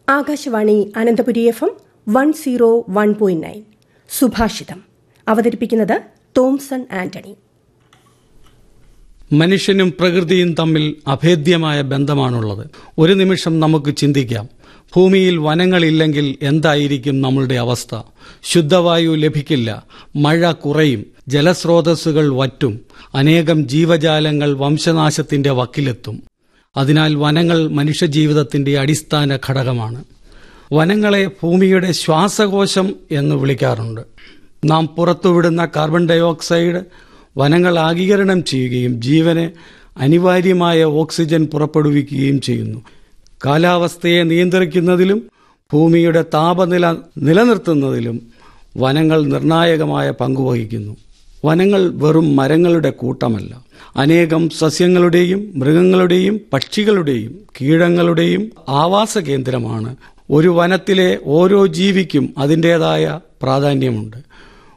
Akashvani Ananthapuri F M one zero one point nine സുഭാഷിതം അവതരിപ്പിക്കുന്നത് Thomson Antony മനുഷ്യനും പ്രകൃതിയും തമ്മിൽ അഭേദ്യമായ ബന്ധമാണുള്ളത് ഒരു നിമിഷം നമുക്ക് ചിന്തിക്കാം ഭൂമിയിൽ വനങ്ങളില്ലെങ്കിൽ എന്തായിരിക്കും നമ്മളുടെ അവസ്ഥ ശുദ്ധവായു ലഭിക്കില്ല മഴ കുറയും ജലസ്രോതസ്സുകൾ വറ്റും അനേകം ജീവജാലങ്ങൾ വംശനാശത്തിന്റെ വക്കിലെത്തും അതിനാൽ വനങ്ങൾ മനുഷ്യജീവിതത്തിന്റെ അടിസ്ഥാന ഘടകമാണ് വനങ്ങളെ ഭൂമിയുടെ ശ്വാസകോശം എന്ന് വിളിക്കാറുണ്ട് നാം പുറത്തുവിടുന്ന കാർബൺ ഡയോക്സൈഡ് വനങ്ങൾ ആഗീകരണം ചെയ്യുകയും ജീവന് അനിവാര്യമായ ഓക്സിജൻ പുറപ്പെടുവിക്കുകയും ചെയ്യുന്നു കാലാവസ്ഥയെ നിയന്ത്രിക്കുന്നതിലും ഭൂമിയുടെ താപനില നിലനിർത്തുന്നതിലും വനങ്ങൾ നിർണായകമായ പങ്കുവഹിക്കുന്നു വനങ്ങൾ വെറും മരങ്ങളുടെ കൂട്ടമല്ല അനേകം സസ്യങ്ങളുടെയും മൃഗങ്ങളുടെയും പക്ഷികളുടെയും കീടങ്ങളുടെയും ആവാസ കേന്ദ്രമാണ് ഒരു വനത്തിലെ ഓരോ ജീവിക്കും അതിൻ്റെതായ പ്രാധാന്യമുണ്ട്